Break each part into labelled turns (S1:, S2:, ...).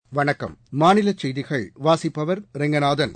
S1: வணக்கம் மாநில செய்திகள் வாசிப்பவர் ரெங்கநாதன்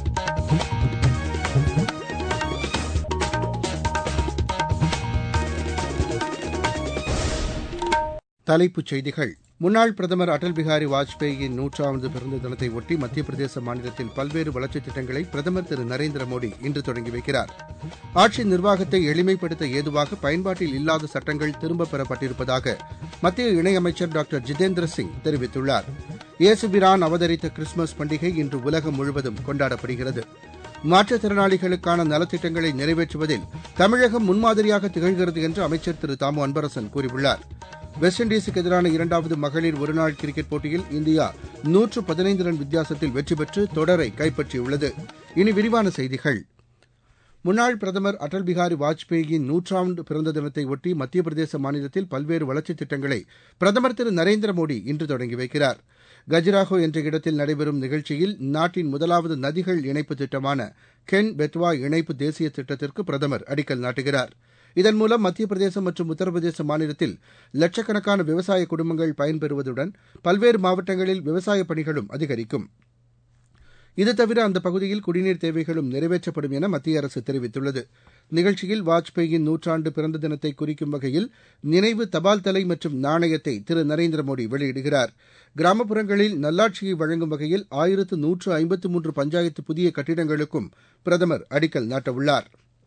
S1: தலைப்புச் செய்திகள் முன்னாள் பிரதமர் அடல் பிகாரி வாஜ்பேயியின் நூற்றாவது பிறந்த தினத்தை ஒட்டி மத்திய பிரதேச மாநிலத்தில் பல்வேறு வளர்ச்சித் திட்டங்களை பிரதமர் திரு நரேந்திர மோடி இன்று தொடங்கி வைக்கிறார் ஆட்சி நிர்வாகத்தை எளிமைப்படுத்த ஏதுவாக பயன்பாட்டில் இல்லாத சட்டங்கள் திரும்பப் பெறப்பட்டிருப்பதாக மத்திய இணையமைச்சர் டாக்டர் ஜிதேந்திர சிங் தெரிவித்துள்ளார் இயேசுபிரான் அவதரித்த கிறிஸ்துமஸ் பண்டிகை இன்று உலகம் முழுவதும் கொண்டாடப்படுகிறது மாற்றுத்திறனாளிகளுக்கான நலத்திட்டங்களை நிறைவேற்றுவதில் தமிழகம் முன்மாதிரியாக திகழ்கிறது என்று அமைச்சர் திரு தாமு அன்பரசன் கூறியுள்ளார் வெஸ்ட் இண்டீஸுக்கு எதிரான இரண்டாவது மகளிர் ஒருநாள் கிரிக்கெட் போட்டியில் இந்தியா நூற்று பதினைந்து ரன் வித்தியாசத்தில் வெற்றி பெற்று தொடரை கைப்பற்றியுள்ளது இனி விரிவான செய்திகள் முன்னாள் பிரதமர் அடல் பிகாரி வாஜ்பேயியின் நூற்றாண்டு பிறந்த தினத்தை ஒட்டி மத்திய பிரதேச மாநிலத்தில் பல்வேறு வளர்ச்சித் திட்டங்களை பிரதமர் திரு நரேந்திர மோடி இன்று தொடங்கி வைக்கிறார் கஜுராஹோ என்ற இடத்தில் நடைபெறும் நிகழ்ச்சியில் நாட்டின் முதலாவது நதிகள் இணைப்பு திட்டமான கென் பெத்வா இணைப்பு தேசிய திட்டத்திற்கு பிரதமர் அடிக்கல் நாட்டுகிறார் இதன் மூலம் மத்திய பிரதேசம் மற்றும் உத்தரப்பிரதேச மாநிலத்தில் லட்சக்கணக்கான விவசாய குடும்பங்கள் பயன்பெறுவதுடன் பல்வேறு மாவட்டங்களில் விவசாயப் பணிகளும் அதிகரிக்கும் இது தவிர அந்த பகுதியில் குடிநீர் தேவைகளும் நிறைவேற்றப்படும் என மத்திய அரசு தெரிவித்துள்ளது நிகழ்ச்சியில் வாஜ்பேயின் நூற்றாண்டு பிறந்த தினத்தை குறிக்கும் வகையில் நினைவு தபால் தலை மற்றும் நாணயத்தை திரு நரேந்திர மோடி வெளியிடுகிறார் கிராமப்புறங்களில் நல்லாட்சியை வழங்கும் வகையில் ஆயிரத்து நூற்று ஐம்பத்து மூன்று பஞ்சாயத்து புதிய கட்டிடங்களுக்கும் பிரதமர் அடிக்கல் நாட்டவுள்ளார்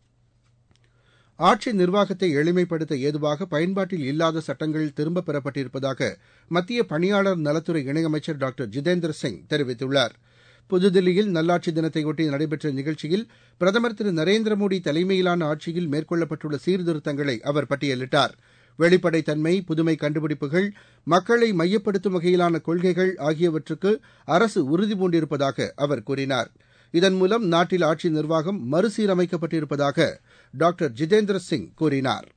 S1: ஆட்சி நிர்வாகத்தை எளிமைப்படுத்த ஏதுவாக பயன்பாட்டில் இல்லாத சட்டங்கள் திரும்பப் பெறப்பட்டிருப்பதாக மத்திய பணியாளர் நலத்துறை இணையமைச்சர் டாக்டர் ஜிதேந்திர சிங் தெரிவித்துள்ளார் புதுதில்லியில் நல்லாட்சி தினத்தையொட்டி நடைபெற்ற நிகழ்ச்சியில் பிரதமர் திரு நரேந்திர மோடி தலைமையிலான ஆட்சியில் மேற்கொள்ளப்பட்டுள்ள சீர்திருத்தங்களை அவர் பட்டியலிட்டார் வெளிப்படைத்தன்மை புதுமை கண்டுபிடிப்புகள் மக்களை மையப்படுத்தும் வகையிலான கொள்கைகள் ஆகியவற்றுக்கு அரசு உறுதிபூண்டிருப்பதாக அவர் கூறினார் இதன் மூலம் நாட்டில் ஆட்சி நிர்வாகம் மறுசீரமைக்கப்பட்டிருப்பதாக டாக்டர் ஜிதேந்திர சிங் கூறினார்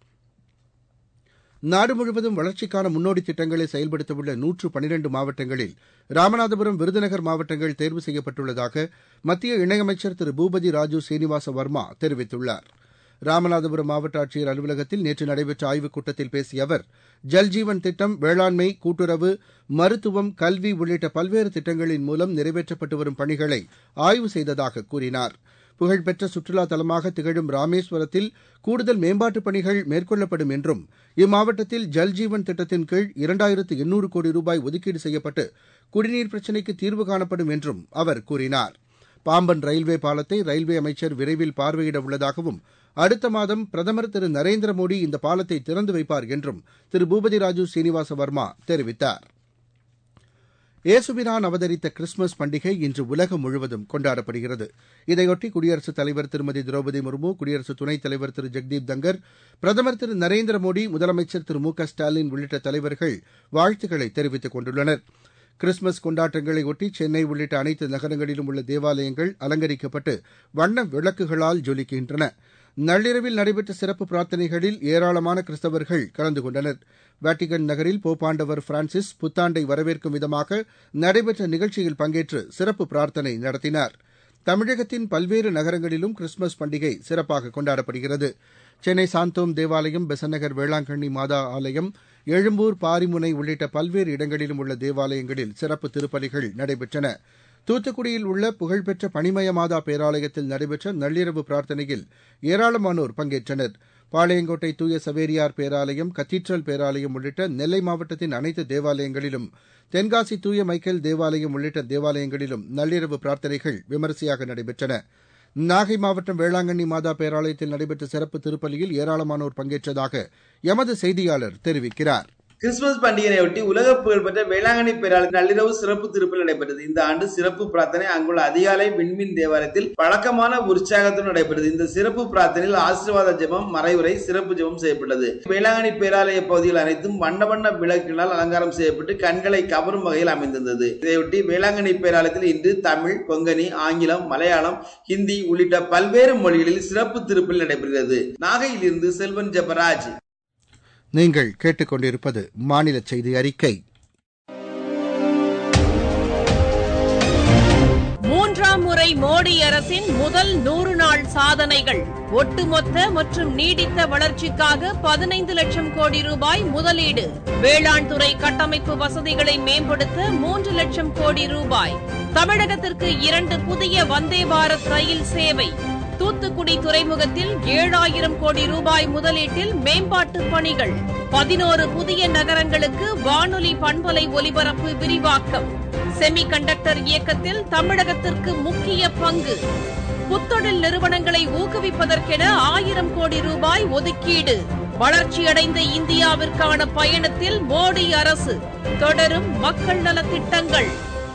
S1: நாடு முழுவதும் வளர்ச்சிக்கான முன்னோடி திட்டங்களை செயல்படுத்தவுள்ள நூற்று பனிரண்டு மாவட்டங்களில் ராமநாதபுரம் விருதுநகர் மாவட்டங்கள் தேர்வு செய்யப்பட்டுள்ளதாக மத்திய இணையமைச்சர் திரு பூபதி ராஜு சீனிவாச வர்மா தெரிவித்துள்ளார் ராமநாதபுரம் மாவட்ட ஆட்சியர் அலுவலகத்தில் நேற்று நடைபெற்ற ஆய்வுக் கூட்டத்தில் பேசிய அவர் ஜல்ஜீவன் திட்டம் வேளாண்மை கூட்டுறவு மருத்துவம் கல்வி உள்ளிட்ட பல்வேறு திட்டங்களின் மூலம் நிறைவேற்றப்பட்டு வரும் பணிகளை ஆய்வு செய்ததாக கூறினார் புகழ்பெற்ற சுற்றுலா தலமாக திகழும் ராமேஸ்வரத்தில் கூடுதல் மேம்பாட்டுப் பணிகள் மேற்கொள்ளப்படும் என்றும் இம்மாவட்டத்தில் ஜல்ஜீவன் திட்டத்தின் கீழ் இரண்டாயிரத்து எண்ணூறு கோடி ரூபாய் ஒதுக்கீடு செய்யப்பட்டு குடிநீர் பிரச்சினைக்கு தீர்வு காணப்படும் என்றும் அவர் கூறினார் பாம்பன் ரயில்வே பாலத்தை ரயில்வே அமைச்சர் விரைவில் பார்வையிட உள்ளதாகவும் அடுத்த மாதம் பிரதமர் திரு நரேந்திர மோடி இந்த பாலத்தை திறந்து வைப்பார் என்றும் திரு பூபதி ராஜு சீனிவாச வர்மா தெரிவித்தார் ஏசுபிரான் அவதரித்த கிறிஸ்துமஸ் பண்டிகை இன்று உலகம் முழுவதும் கொண்டாடப்படுகிறது இதையொட்டி குடியரசுத் தலைவர் திருமதி திரௌபதி முர்மு குடியரசு துணைத் தலைவர் திரு ஜெக்தீப் தங்கர் பிரதமர் திரு நரேந்திர மோடி முதலமைச்சர் திரு மு க ஸ்டாலின் உள்ளிட்ட தலைவர்கள் வாழ்த்துக்களை தெரிவித்துக் கொண்டுள்ளனர் கிறிஸ்துமஸ் கொண்டாட்டங்களை ஒட்டி சென்னை உள்ளிட்ட அனைத்து நகரங்களிலும் உள்ள தேவாலயங்கள் அலங்கரிக்கப்பட்டு வண்ண விளக்குகளால் ஜொலிக்கின்றன நள்ளிரவில் நடைபெற்ற சிறப்பு பிரார்த்தனைகளில் ஏராளமான கிறிஸ்தவர்கள் கலந்து கொண்டனர் வாட்டிகன் நகரில் போப்பாண்டவர் பிரான்சிஸ் புத்தாண்டை வரவேற்கும் விதமாக நடைபெற்ற நிகழ்ச்சியில் பங்கேற்று சிறப்பு பிரார்த்தனை நடத்தினார் தமிழகத்தின் பல்வேறு நகரங்களிலும் கிறிஸ்துமஸ் பண்டிகை சிறப்பாக கொண்டாடப்படுகிறது சென்னை சாந்தோம் தேவாலயம் பெசநகர் வேளாங்கண்ணி மாதா ஆலயம் எழும்பூர் பாரிமுனை உள்ளிட்ட பல்வேறு இடங்களிலும் உள்ள தேவாலயங்களில் சிறப்பு திருப்பலிகள் நடைபெற்றன தூத்துக்குடியில் உள்ள புகழ்பெற்ற பனிமய மாதா பேராலயத்தில் நடைபெற்ற நள்ளிரவு பிரார்த்தனையில் ஏராளமானோர் பங்கேற்றனர் பாளையங்கோட்டை தூய சவேரியார் பேராலயம் கத்தீட்ரல் பேராலயம் உள்ளிட்ட நெல்லை மாவட்டத்தின் அனைத்து தேவாலயங்களிலும் தென்காசி தூய மைக்கேல் தேவாலயம் உள்ளிட்ட தேவாலயங்களிலும் நள்ளிரவு பிரார்த்தனைகள் விமரிசையாக நடைபெற்றன நாகை மாவட்டம் வேளாங்கண்ணி மாதா பேராலயத்தில் நடைபெற்ற சிறப்பு திருப்பலியில் ஏராளமானோர் பங்கேற்றதாக எமது செய்தியாளர் தெரிவிக்கிறார்
S2: கிறிஸ்துமஸ் பண்டிகையையொட்டி உலக புகழ்பெற்ற வேளாங்கண்ணி பேராலயம் நள்ளிரவு சிறப்பு திருப்பலி நடைபெற்றது இந்த ஆண்டு சிறப்பு பிரார்த்தனை அங்குள்ள அதிகாலை விண்மீன் தேவாலயத்தில் வழக்கமான உற்சாகத்துடன் நடைபெற்றது இந்த சிறப்பு பிரார்த்தனையில் ஆசீர்வாத ஜெபம் மறைவுரை சிறப்பு ஜெபம் செய்யப்பட்டது வேளாங்கண்ணி பேராலய பகுதிகள் அனைத்தும் வண்ண வண்ண விளக்கினால் அலங்காரம் செய்யப்பட்டு கண்களை கவரும் வகையில் அமைந்திருந்தது இதையொட்டி வேளாங்கண்ணி பேராலயத்தில் இன்று தமிழ் கொங்கனி ஆங்கிலம் மலையாளம் ஹிந்தி உள்ளிட்ட பல்வேறு மொழிகளில் சிறப்பு திருப்பலி நடைபெறுகிறது நாகையில் இருந்து செல்வன் ஜெபராஜ்
S1: நீங்கள் கேட்டுக்கொண்டிருப்பது மாநில செய்தி அறிக்கை
S3: மூன்றாம் முறை மோடி அரசின் முதல் நூறு நாள் சாதனைகள் ஒட்டுமொத்த மற்றும் நீடித்த வளர்ச்சிக்காக பதினைந்து லட்சம் கோடி ரூபாய் முதலீடு வேளாண் துறை கட்டமைப்பு வசதிகளை மேம்படுத்த மூன்று லட்சம் கோடி ரூபாய் தமிழகத்திற்கு இரண்டு புதிய வந்தே பாரத் ரயில் சேவை தூத்துக்குடி துறைமுகத்தில் ஏழாயிரம் கோடி ரூபாய் முதலீட்டில் மேம்பாட்டு பணிகள் பதினோரு புதிய நகரங்களுக்கு வானொலி பண்பலை ஒலிபரப்பு விரிவாக்கம் செமி கண்டக்டர் இயக்கத்தில் தமிழகத்திற்கு முக்கிய பங்கு புத்தொழில் நிறுவனங்களை ஊக்குவிப்பதற்கென ஆயிரம் கோடி ரூபாய் ஒதுக்கீடு வளர்ச்சியடைந்த இந்தியாவிற்கான பயணத்தில் மோடி அரசு தொடரும் மக்கள் நலத்திட்டங்கள்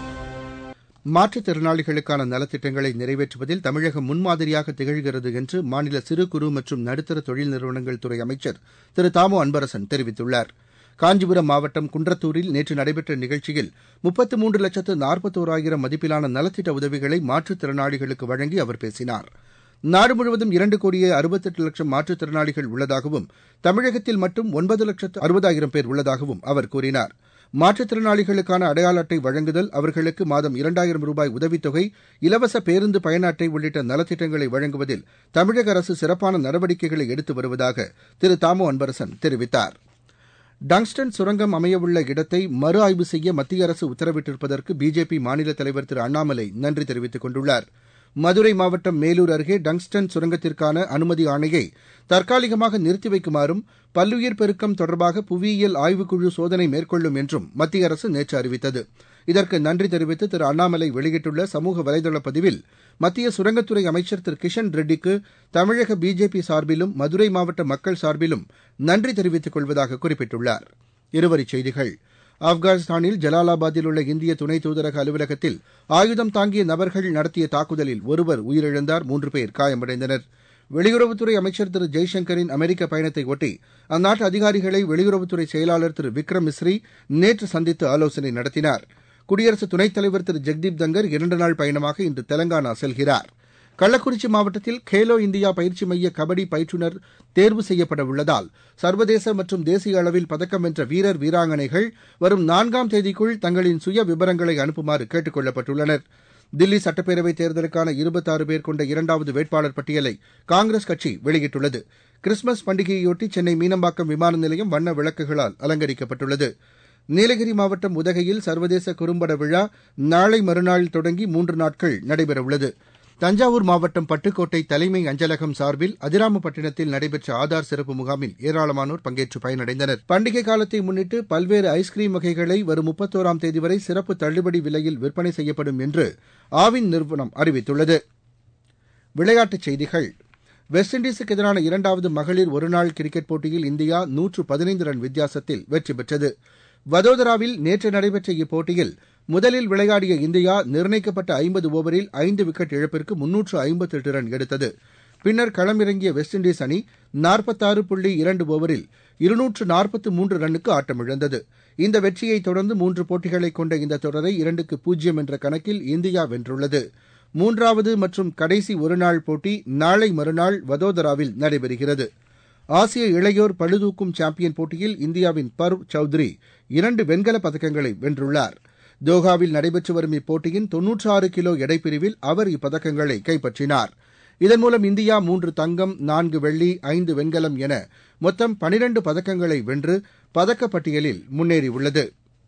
S1: மாற்றுத்திறனாளிகளுக்கான நலத்திட்டங்களை நிறைவேற்றுவதில் தமிழகம் முன்மாதிரியாக திகழ்கிறது என்று மாநில சிறு குறு மற்றும் நடுத்தர தொழில் நிறுவனங்கள் துறை அமைச்சர் திரு தாமோ அன்பரசன் தெரிவித்துள்ளார் காஞ்சிபுரம் மாவட்டம் குன்றத்தூரில் நேற்று நடைபெற்ற நிகழ்ச்சியில் முப்பத்து மூன்று லட்சத்து நாற்பத்தோராயிரம் மதிப்பிலான நலத்திட்ட உதவிகளை மாற்றுத்திறனாளிகளுக்கு வழங்கி அவர் பேசினார் நாடு முழுவதும் இரண்டு கோடியே அறுபத்தெட்டு லட்சம் மாற்றுத்திறனாளிகள் உள்ளதாகவும் தமிழகத்தில் மட்டும் ஒன்பது லட்சத்து அறுபதாயிரம் பேர் உள்ளதாகவும் அவர் கூறினார் மாற்றுத்திறனாளிகளுக்கான அடையாள அட்டை வழங்குதல் அவர்களுக்கு மாதம் இரண்டாயிரம் ரூபாய் உதவித்தொகை இலவச பேருந்து பயண அட்டை உள்ளிட்ட நலத்திட்டங்களை வழங்குவதில் தமிழக அரசு சிறப்பான நடவடிக்கைகளை எடுத்து வருவதாக திரு தாமோ அன்பரசன் தெரிவித்தார் டங்ஸ்டன் சுரங்கம் அமையவுள்ள இடத்தை மறு ஆய்வு செய்ய மத்திய அரசு உத்தரவிட்டிருப்பதற்கு பிஜேபி மாநில தலைவர் திரு அண்ணாமலை நன்றி தெரிவித்துக் கொண்டுள்ளார் மதுரை மாவட்டம் மேலூர் அருகே டங்ஸ்டன் சுரங்கத்திற்கான அனுமதி ஆணையை தற்காலிகமாக நிறுத்தி வைக்குமாறும் பல்லுயிர் பெருக்கம் தொடர்பாக புவியியல் ஆய்வுக்குழு சோதனை மேற்கொள்ளும் என்றும் மத்திய அரசு நேற்று அறிவித்தது இதற்கு நன்றி தெரிவித்து திரு அண்ணாமலை வெளியிட்டுள்ள சமூக வலைதள பதிவில் மத்திய சுரங்கத்துறை அமைச்சர் திரு கிஷன் ரெட்டிக்கு தமிழக பிஜேபி சார்பிலும் மதுரை மாவட்ட மக்கள் சார்பிலும் நன்றி தெரிவித்துக் கொள்வதாக குறிப்பிட்டுள்ளார் இருவரிச் செய்திகள் ஆப்கானிஸ்தானில் ஜலாலாபாத்தில் உள்ள இந்திய துணை தூதரக அலுவலகத்தில் ஆயுதம் தாங்கிய நபர்கள் நடத்திய தாக்குதலில் ஒருவர் உயிரிழந்தார் மூன்று பேர் காயமடைந்தனர் வெளியுறவுத்துறை அமைச்சர் திரு ஜெய்சங்கரின் அமெரிக்க பயணத்தை ஒட்டி அந்நாட்டு அதிகாரிகளை வெளியுறவுத்துறை செயலாளர் திரு விக்ரம் மிஸ்ரி நேற்று சந்தித்து ஆலோசனை நடத்தினார் குடியரசு துணைத் தலைவர் திரு ஜெக்தீப் தங்கர் இரண்டு நாள் பயணமாக இன்று தெலங்கானா செல்கிறார் கள்ளக்குறிச்சி மாவட்டத்தில் கேலோ இந்தியா பயிற்சி மைய கபடி பயிற்றுநர் தேர்வு செய்யப்பட உள்ளதால் சர்வதேச மற்றும் தேசிய அளவில் பதக்கம் வென்ற வீரர் வீராங்கனைகள் வரும் நான்காம் தேதிக்குள் தங்களின் சுய விவரங்களை அனுப்புமாறு கேட்டுக் கொள்ளப்பட்டுள்ளனர் தில்லி சட்டப்பேரவைத் தேர்தலுக்கான இருபத்தாறு பேர் கொண்ட இரண்டாவது வேட்பாளர் பட்டியலை காங்கிரஸ் கட்சி வெளியிட்டுள்ளது கிறிஸ்துமஸ் பண்டிகையொட்டி சென்னை மீனம்பாக்கம் விமான நிலையம் வண்ண விளக்குகளால் அலங்கரிக்கப்பட்டுள்ளது நீலகிரி மாவட்டம் உதகையில் சர்வதேச குறும்பட விழா நாளை மறுநாள் தொடங்கி மூன்று நாட்கள் நடைபெறவுள்ளது தஞ்சாவூர் மாவட்டம் பட்டுக்கோட்டை தலைமை அஞ்சலகம் சார்பில் அதிராமப்பட்டினத்தில் நடைபெற்ற ஆதார் சிறப்பு முகாமில் ஏராளமானோர் பங்கேற்று பயனடைந்தனர் பண்டிகை காலத்தை முன்னிட்டு பல்வேறு ஐஸ்கிரீம் வகைகளை வரும் முப்பத்தோராம் தேதி வரை சிறப்பு தள்ளுபடி விலையில் விற்பனை செய்யப்படும் என்று ஆவின் நிறுவனம் அறிவித்துள்ளது விளையாட்டுச் செய்திகள் வெஸ்ட் இண்டீஸுக்கு எதிரான இரண்டாவது மகளிர் ஒருநாள் கிரிக்கெட் போட்டியில் இந்தியா நூற்று பதினைந்து ரன் வித்தியாசத்தில் வெற்றி பெற்றது வதோதராவில் நேற்று நடைபெற்ற இப்போட்டியில் முதலில் விளையாடிய இந்தியா நிர்ணயிக்கப்பட்ட ஐம்பது ஓவரில் ஐந்து விக்கெட் இழப்பிற்கு முன்னூற்று ஐம்பத்தெட்டு ரன் எடுத்தது பின்னர் களமிறங்கிய வெஸ்ட் இண்டீஸ் அணி நாற்பத்தாறு புள்ளி இரண்டு ஓவரில் இருநூற்று நாற்பத்து மூன்று ரன்னுக்கு ஆட்டமிழந்தது இந்த வெற்றியை தொடர்ந்து மூன்று போட்டிகளை கொண்ட இந்த தொடரை இரண்டுக்கு பூஜ்ஜியம் என்ற கணக்கில் இந்தியா வென்றுள்ளது மூன்றாவது மற்றும் கடைசி ஒருநாள் போட்டி நாளை மறுநாள் வதோதராவில் நடைபெறுகிறது ஆசிய இளையோர் பளுதூக்கும் சாம்பியன் போட்டியில் இந்தியாவின் பர்வ் சௌத்ரி இரண்டு வெண்கலப் பதக்கங்களை வென்றுள்ளார் தோஹாவில் நடைபெற்று வரும் இப்போட்டியின் தொன்னூற்றாறு கிலோ எடைப்பிரிவில் அவர் இப்பதக்கங்களை கைப்பற்றினார் இதன் மூலம் இந்தியா மூன்று தங்கம் நான்கு வெள்ளி ஐந்து வெண்கலம் என மொத்தம் பனிரண்டு பதக்கங்களை வென்று பதக்கப்பட்டியலில் முன்னேறியுள்ளது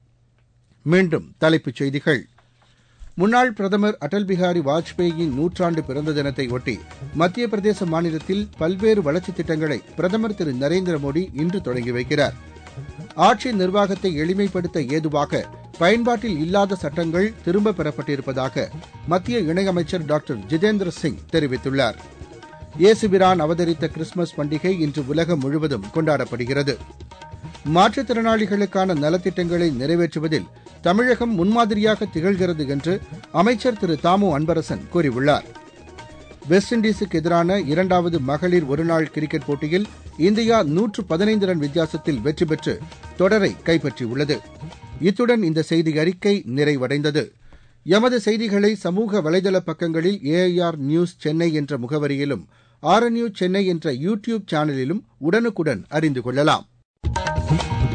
S1: மீண்டும் தலைப்புச் செய்திகள் முன்னாள் பிரதமர் அடல் பிஹாரி வாஜ்பேயின் நூற்றாண்டு பிறந்த தினத்தை ஒட்டி மத்திய பிரதேச மாநிலத்தில் பல்வேறு வளர்ச்சித் திட்டங்களை பிரதமர் திரு நரேந்திர மோடி இன்று தொடங்கி வைக்கிறார் ஆட்சி நிர்வாகத்தை எளிமைப்படுத்த ஏதுவாக பயன்பாட்டில் இல்லாத சட்டங்கள் திரும்பப் பெறப்பட்டிருப்பதாக மத்திய இணையமைச்சர் டாக்டர் ஜிதேந்திர சிங் தெரிவித்துள்ளார் இயேசுபிரான் அவதரித்த கிறிஸ்துமஸ் பண்டிகை இன்று உலகம் முழுவதும் கொண்டாடப்படுகிறது மாற்றுத்திறனாளிகளுக்கான நலத்திட்டங்களை நிறைவேற்றுவதில் தமிழகம் முன்மாதிரியாக திகழ்கிறது என்று அமைச்சர் திரு தாமு அன்பரசன் கூறியுள்ளார் வெஸ்ட் இண்டீஸுக்கு எதிரான இரண்டாவது மகளிர் ஒருநாள் கிரிக்கெட் போட்டியில் இந்தியா நூற்று பதினைந்து ரன் வித்தியாசத்தில் வெற்றி பெற்று தொடரை கைப்பற்றியுள்ளது இத்துடன் இந்த செய்தி அறிக்கை நிறைவடைந்தது எமது செய்திகளை சமூக வலைதள பக்கங்களில் ஏஐஆர் நியூஸ் சென்னை என்ற முகவரியிலும் ஆர்என்யூ சென்னை என்ற யூ டியூப் சேனலிலும் உடனுக்குடன் அறிந்து கொள்ளலாம்